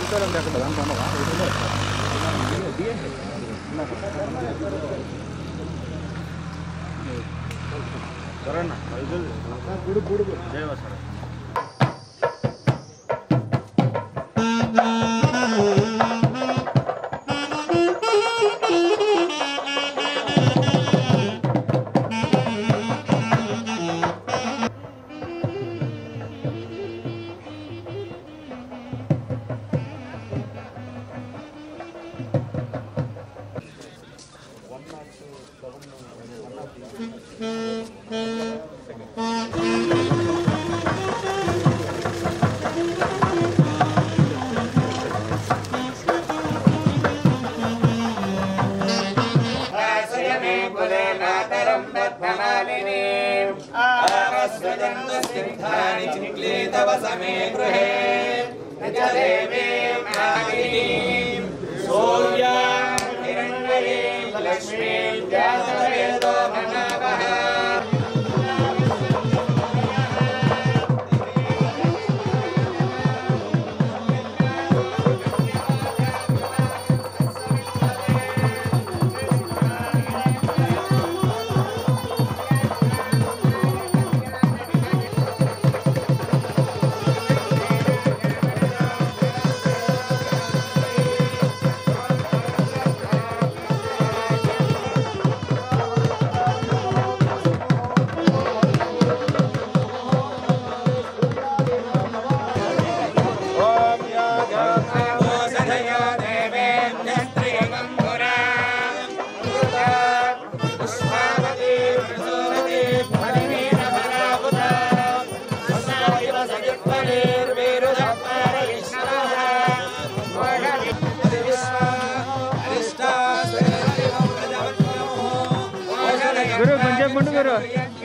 గురు కొంచెం ముందు గురు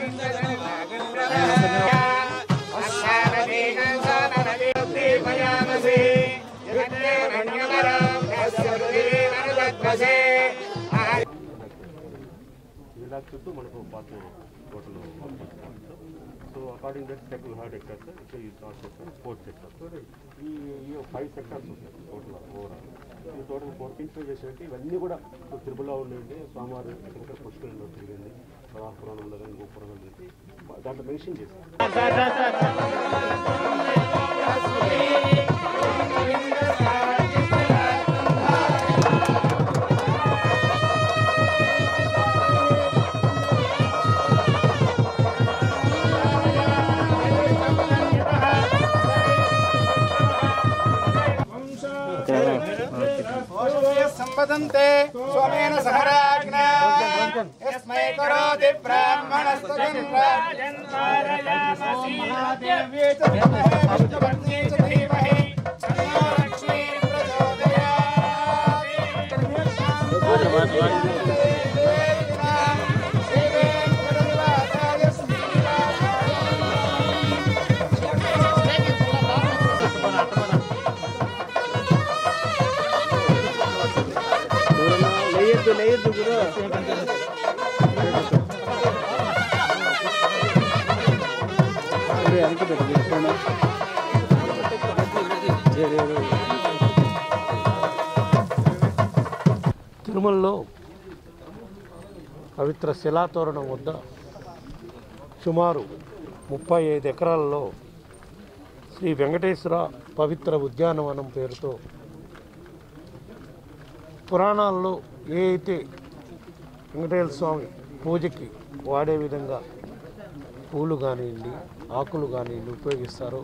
ఇలా చుట్టూ మనకు పాత total so according that sector hard sector so ఈ నాట్ సెక్టర్ స్పోర్ట్స్ సెక్టర్ ఈ ఈ ఫైవ్ సెక్టర్స్ ఉంటాయి టోటల్ ఓవరాల్ ఈ టోటల్ ఫోర్ థింగ్స్ చేసినట్టు ఇవన్నీ కూడా ఇప్పుడు తిరుపతిలో ఉండేది స్వామివారి శంకర పుష్కరంలో తిరిగింది పురాణంలో కానీ గోపురంలో తిరిగి దాంట్లో మెన్షన్ చేశారు సంపదంతే స్వమేన సహరాజ్ఞా యస్మై కరోతి బ్రాహ్మణస్తు లేయద్దు లేయద్దు గురు వెనక పెట్టు పెట్టుకోండి తిరుమలలో పవిత్ర శిలాతోరణం వద్ద సుమారు ముప్పై ఐదు ఎకరాలలో శ్రీ వెంకటేశ్వర పవిత్ర ఉద్యానవనం పేరుతో పురాణాల్లో ఏ అయితే వెంకటేశ్వర స్వామి పూజకి వాడే విధంగా పూలు కానివ్వండి ఆకులు కానివ్వండి ఉపయోగిస్తారో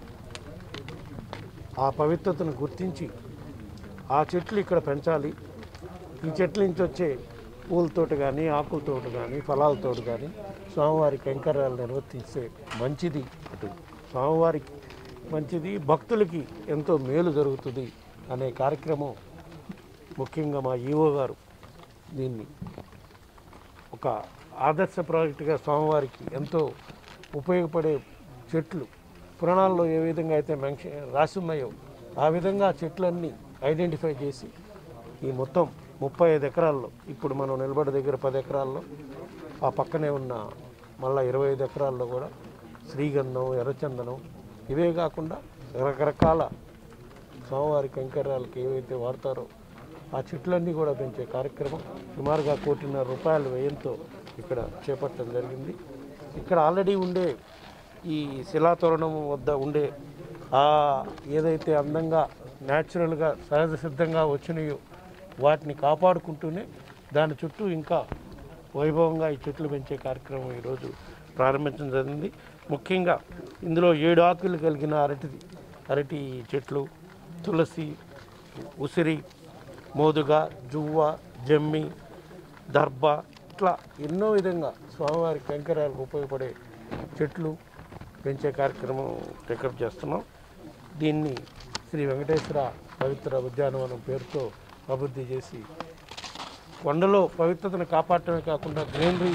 ఆ పవిత్రతను గుర్తించి ఆ చెట్లు ఇక్కడ పెంచాలి ఈ చెట్ల నుంచి వచ్చే పూలతోటి కానీ ఆకులతోటి కానీ ఫలాలతోటి కానీ స్వామివారి కైంకర్యాలు నిర్వర్తిస్తే మంచిది అటు స్వామివారికి మంచిది భక్తులకి ఎంతో మేలు జరుగుతుంది అనే కార్యక్రమం ముఖ్యంగా మా ఈవో గారు దీన్ని ఒక ఆదర్శ ప్రాజెక్టుగా స్వామివారికి ఎంతో ఉపయోగపడే చెట్లు పురాణాల్లో ఏ విధంగా అయితే మెన్షన్ రాసి ఉన్నాయో ఆ విధంగా ఆ చెట్లన్నీ ఐడెంటిఫై చేసి ఈ మొత్తం ముప్పై ఐదు ఎకరాల్లో ఇప్పుడు మనం నిలబడి దగ్గర పది ఎకరాల్లో ఆ పక్కనే ఉన్న మళ్ళా ఇరవై ఐదు ఎకరాల్లో కూడా శ్రీగంధం ఎర్రచందనం ఇవే కాకుండా రకరకాల స్వామివారి కంకర్యాలకు ఏవైతే వాడతారో ఆ చెట్లన్నీ కూడా పెంచే కార్యక్రమం సుమారుగా కోటిన్నర రూపాయల వ్యయంతో ఇక్కడ చేపట్టడం జరిగింది ఇక్కడ ఆల్రెడీ ఉండే ఈ శిలాతోరణం వద్ద ఉండే ఆ ఏదైతే అందంగా న్యాచురల్గా సహజ సిద్ధంగా వచ్చినాయో వాటిని కాపాడుకుంటూనే దాని చుట్టూ ఇంకా వైభవంగా ఈ చెట్లు పెంచే కార్యక్రమం ఈరోజు ప్రారంభించడం జరిగింది ముఖ్యంగా ఇందులో ఏడు ఆకులు కలిగిన అరటిది అరటి చెట్లు తులసి ఉసిరి మోదుగ జువ్వ జమ్మి దర్భ ఇట్లా ఎన్నో విధంగా స్వామివారి కంకరాలకు ఉపయోగపడే చెట్లు పెంచే కార్యక్రమం టేకప్ చేస్తున్నాం దీన్ని శ్రీ వెంకటేశ్వర పవిత్ర ఉద్యానవనం పేరుతో అభివృద్ధి చేసి కొండలో పవిత్రతను కాపాడటమే కాకుండా గ్రీనరీ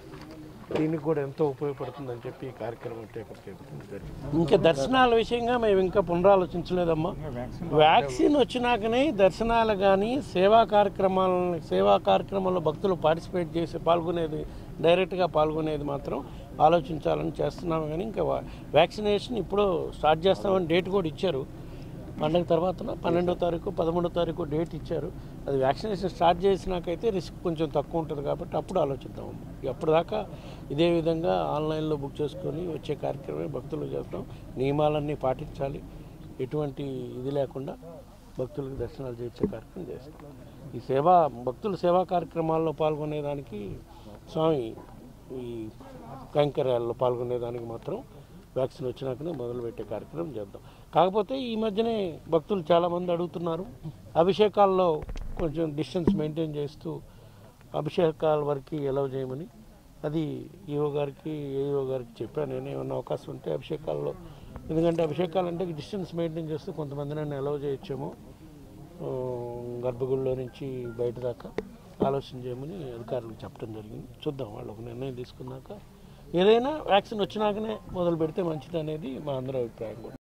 దీనికి కూడా ఎంతో ఉపయోగపడుతుందని చెప్పి ఈ కార్యక్రమం టేకప్ చేయడం జరిగింది ఇంకా దర్శనాల విషయంగా మేము ఇంకా పునరాలోచించలేదమ్మా వ్యాక్సిన్ వచ్చినాకనే దర్శనాలు కానీ సేవా కార్యక్రమాలను సేవా కార్యక్రమాల్లో భక్తులు పార్టిసిపేట్ చేసి పాల్గొనేది డైరెక్ట్గా పాల్గొనేది మాత్రం ఆలోచించాలని చేస్తున్నాము కానీ ఇంకా వా- వ్యాక్సినేషన్ ఇప్పుడు స్టార్ట్ చేస్తామని డేట్ కూడా ఇచ్చారు పండగ తర్వాత పన్నెండో తారీఖు పదమూడో తారీఖు డేట్ ఇచ్చారు అది వ్యాక్సినేషన్ స్టార్ట్ చేసినాకైతే రిస్క్ కొంచెం తక్కువ ఉంటుంది కాబట్టి అప్పుడు ఆలోచిద్దాం అప్పటిదాకా ఇదే విధంగా ఆన్లైన్లో బుక్ చేసుకొని వచ్చే కార్యక్రమమే భక్తులు చేస్తాం నియమాలన్నీ పాటించాలి ఎటువంటి ఇది లేకుండా భక్తులకు దర్శనాలు చేసే కార్యక్రమం చేస్తాం ఈ సేవా భక్తుల సేవా కార్యక్రమాల్లో పాల్గొనేదానికి స్వామి ఈ కైంకర్యాల్లో పాల్గొనేదానికి మాత్రం వ్యాక్సిన్ వచ్చినాకనే మొదలుపెట్టే కార్యక్రమం చేద్దాం కాకపోతే ఈ మధ్యనే భక్తులు చాలామంది అడుగుతున్నారు అభిషేకాల్లో కొంచెం డిస్టెన్స్ మెయింటైన్ చేస్తూ అభిషేకాల వరకు ఎలవ్ చేయమని అది ఈఓ గారికి ఏఈఓ గారికి చెప్పాను నేను ఏమన్నా అవకాశం ఉంటే అభిషేకాల్లో ఎందుకంటే అభిషేకాలు అంటే డిస్టెన్స్ మెయింటైన్ చేస్తూ కొంతమందిని ఎలవ్ చేయొచ్చేమో ఆ, గర్భగుడిలో నుంచి బయట దాకా ఆలోచన చేయమని అధికారులకు చెప్పడం జరిగింది చూద్దాం వాళ్ళు ఒక నిర్ణయం తీసుకున్నాక ఏదైనా వ్యాక్సిన్ వచ్చినాకనే మొదలు పెడితే మంచిది అనేది మా అందరి అభిప్రాయం కూడా